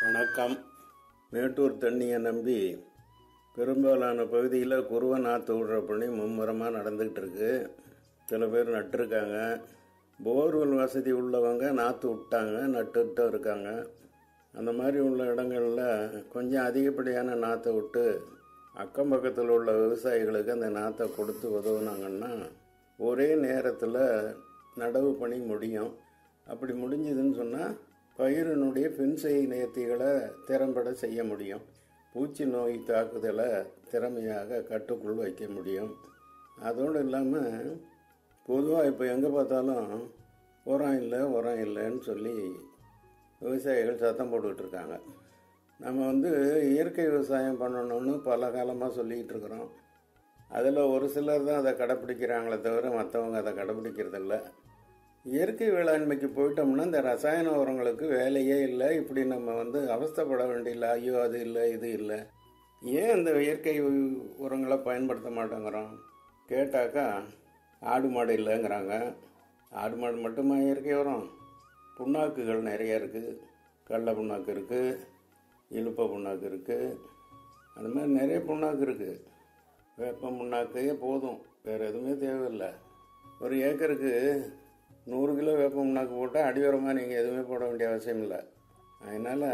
வணக்கம் மேட்டூர் தண்ணியை நம்பி பெரும்பாலான பகுதியில் குருவை நாற்று விடுற பணி மும்முரமாக நடந்துக்கிட்டு இருக்கு சில பேர் நட்டிருக்காங்க போர்வெல் வசதி உள்ளவங்க நாற்று விட்டாங்க நட்டுட்டு இருக்காங்க அந்த மாதிரி உள்ள இடங்களில் கொஞ்சம் அதிகப்படியான நாற்றை விட்டு அக்கம் பக்கத்தில் உள்ள விவசாயிகளுக்கு அந்த நாற்றை கொடுத்து உதவுனாங்கன்னா ஒரே நேரத்தில் நடவு பணி முடியும் அப்படி முடிஞ்சதுன்னு சொன்னால் பயிரினுடைய பின்செய் நேர்த்திகளை திறம்பட செய்ய முடியும் பூச்சி நோய் தாக்குதலை திறமையாக கட்டுக்குள் வைக்க முடியும் அதோடு இல்லாமல் பொதுவாக இப்போ எங்கே பார்த்தாலும் உரம் இல்லை உரம் இல்லைன்னு சொல்லி விவசாயிகள் சத்தம் போட்டுக்கிட்டு இருக்காங்க நம்ம வந்து இயற்கை விவசாயம் பண்ணணும்னு பல காலமாக சொல்லிக்கிட்டு இருக்கிறோம் அதில் ஒரு சிலர் தான் அதை கடைப்பிடிக்கிறாங்களே தவிர மற்றவங்க அதை கடைப்பிடிக்கிறதில்ல இயற்கை வேளாண்மைக்கு போயிட்டோம்னா இந்த ரசாயன உரங்களுக்கு வேலையே இல்லை இப்படி நம்ம வந்து அவஸ்தைப்பட வேண்டியில்லை ஐயோ அது இல்லை இது இல்லை ஏன் இந்த இயற்கை உரங்களை பயன்படுத்த மாட்டேங்கிறோம் கேட்டாக்கா ஆடு மாடு இல்லைங்கிறாங்க ஆடு மாடு மட்டுமா இயற்கை உரம் புண்ணாக்குகள் நிறைய இருக்குது கடல புண்ணாக்கு இருக்குது இழுப்ப புண்ணாக்கு இருக்குது அந்த மாதிரி நிறைய புண்ணாக்கு இருக்குது வேப்ப புண்ணாக்கே போதும் வேறு எதுவுமே தேவையில்லை ஒரு ஏக்கருக்கு நூறு கிலோ வேப்ப புண்ணாக்கு போட்டால் அடியோரமாக நீங்கள் எதுவுமே போட வேண்டிய அவசியம் இல்லை அதனால்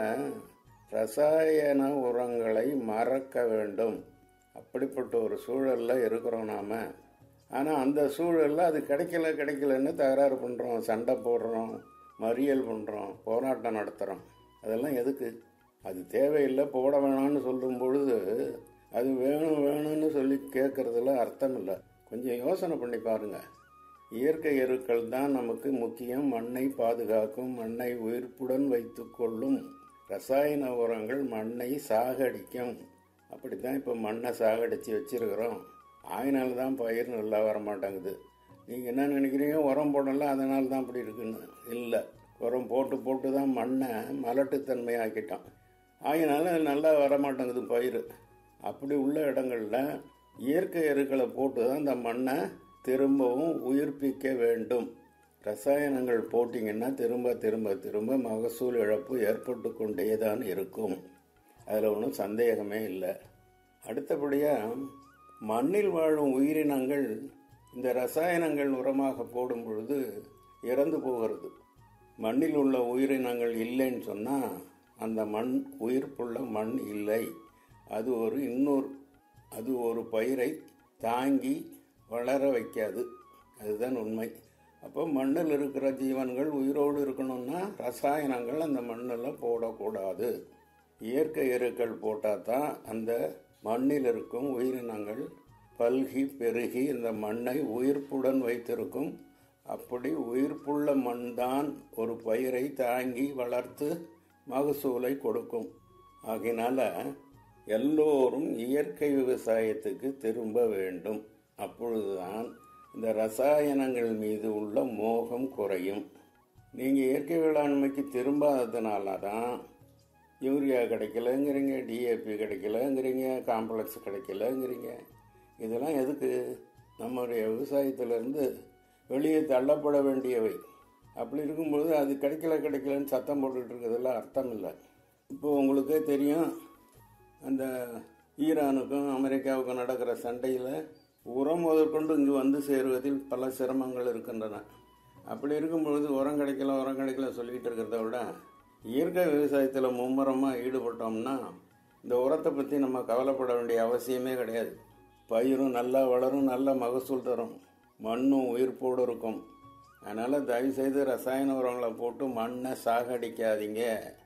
ரசாயன உரங்களை மறக்க வேண்டும் அப்படிப்பட்ட ஒரு சூழலில் இருக்கிறோம் நாம் ஆனால் அந்த சூழலில் அது கிடைக்கல கிடைக்கலன்னு தகராறு பண்ணுறோம் சண்டை போடுறோம் மறியல் பண்ணுறோம் போராட்டம் நடத்துகிறோம் அதெல்லாம் எதுக்கு அது தேவையில்லை போட வேணாம்னு சொல்லும் பொழுது அது வேணும் வேணும்னு சொல்லி கேட்கறதுல அர்த்தம் இல்லை கொஞ்சம் யோசனை பண்ணி பாருங்க இயற்கை எருக்கள் தான் நமக்கு முக்கியம் மண்ணை பாதுகாக்கும் மண்ணை உயிர்ப்புடன் வைத்துக்கொள்ளும் ரசாயன உரங்கள் மண்ணை சாகடிக்கும் அப்படித்தான் இப்போ மண்ணை சாகடிச்சு வச்சிருக்கிறோம் ஆயினால தான் பயிர் நல்லா வர மாட்டேங்குது நீங்கள் என்ன நினைக்கிறீங்க உரம் போடல அதனால தான் அப்படி இருக்குன்னு இல்லை உரம் போட்டு போட்டு தான் மண்ணை மலட்டுத்தன்மை ஆக்கிட்டோம் ஆகினால நல்லா வர மாட்டேங்குது பயிர் அப்படி உள்ள இடங்களில் இயற்கை எருக்களை போட்டு தான் இந்த மண்ணை திரும்பவும் உயிர்ப்பிக்க வேண்டும் ரசாயனங்கள் போட்டிங்கன்னா திரும்ப திரும்ப திரும்ப மகசூல் இழப்பு ஏற்பட்டு கொண்டே தான் இருக்கும் அதில் ஒன்றும் சந்தேகமே இல்லை அடுத்தபடியாக மண்ணில் வாழும் உயிரினங்கள் இந்த ரசாயனங்கள் உரமாக போடும் பொழுது இறந்து போகிறது மண்ணில் உள்ள உயிரினங்கள் இல்லைன்னு சொன்னால் அந்த மண் உயிர்ப்புள்ள மண் இல்லை அது ஒரு இன்னொரு அது ஒரு பயிரை தாங்கி வளர வைக்காது அதுதான் உண்மை அப்போ மண்ணில் இருக்கிற ஜீவன்கள் உயிரோடு இருக்கணும்னா ரசாயனங்கள் அந்த மண்ணில் போடக்கூடாது இயற்கை எருக்கள் போட்டால் தான் அந்த மண்ணில் இருக்கும் உயிரினங்கள் பல்கி பெருகி இந்த மண்ணை உயிர்ப்புடன் வைத்திருக்கும் அப்படி உயிர்ப்புள்ள மண் தான் ஒரு பயிரை தாங்கி வளர்த்து மகசூலை கொடுக்கும் ஆகினால எல்லோரும் இயற்கை விவசாயத்துக்கு திரும்ப வேண்டும் அப்பொழுதுதான் இந்த ரசாயனங்கள் மீது உள்ள மோகம் குறையும் நீங்கள் இயற்கை வேளாண்மைக்கு திரும்பாததுனால தான் யூரியா கிடைக்கலங்கிறீங்க டிஏபி கிடைக்கலங்கிறீங்க காம்ப்ளெக்ஸ் கிடைக்கலங்கிறீங்க இதெல்லாம் எதுக்கு நம்முடைய விவசாயத்திலிருந்து வெளியே தள்ளப்பட வேண்டியவை அப்படி இருக்கும்பொழுது அது கிடைக்கல கிடைக்கலன்னு சத்தம் போட்டுக்கிட்டு இருக்கிறதுல அர்த்தம் இல்லை இப்போ உங்களுக்கே தெரியும் அந்த ஈரானுக்கும் அமெரிக்காவுக்கும் நடக்கிற சண்டையில் உரம் முதற்கொண்டு இங்கு வந்து சேருவதில் பல சிரமங்கள் இருக்கின்றன அப்படி இருக்கும் பொழுது உரம் கிடைக்கல உரம் கிடைக்கல சொல்லிக்கிட்டு இருக்கிறத விட இயற்கை விவசாயத்தில் மும்முரமாக ஈடுபட்டோம்னா இந்த உரத்தை பற்றி நம்ம கவலைப்பட வேண்டிய அவசியமே கிடையாது பயிரும் நல்லா வளரும் நல்ல மகசூல் தரும் மண்ணும் உயிர்ப்போடு இருக்கும் அதனால் தயவுசெய்து ரசாயன உரங்களை போட்டு மண்ணை சாகடிக்காதீங்க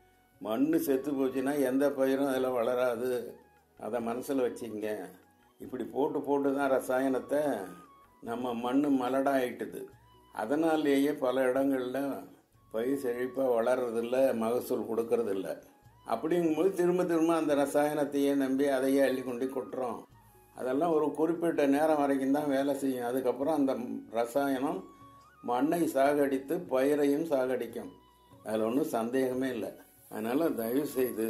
மண் செத்து போச்சுன்னா எந்த பயிரும் அதில் வளராது அதை மனசில் வச்சுங்க இப்படி போட்டு போட்டு தான் ரசாயனத்தை நம்ம மண் மலடாயிட்டுது அதனாலேயே பல இடங்களில் பயிர் செழிப்பாக வளர்றதில்ல மகசூல் கொடுக்கறதில்ல அப்படிங்கும்போது திரும்ப திரும்ப அந்த ரசாயனத்தையே நம்பி அதையே அள்ளி கொண்டு கொட்டுறோம் அதெல்லாம் ஒரு குறிப்பிட்ட நேரம் வரைக்கும் தான் வேலை செய்யும் அதுக்கப்புறம் அந்த ரசாயனம் மண்ணை சாகடித்து பயிரையும் சாகடிக்கும் அதில் ஒன்றும் சந்தேகமே இல்லை அதனால் தயவு செய்து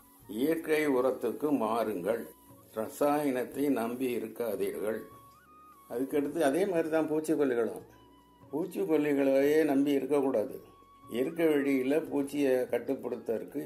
இயற்கை உரத்துக்கு மாறுங்கள் ரசாயனத்தை நம்பி இருக்காதீர்கள் அதுக்கடுத்து அதே மாதிரி தான் பூச்சிக்கொல்லிகளும் பூச்சிக்கொல்லிகளையே நம்பி இருக்கக்கூடாது இயற்கை வழியில் பூச்சியை கட்டுப்படுத்துறதுக்கு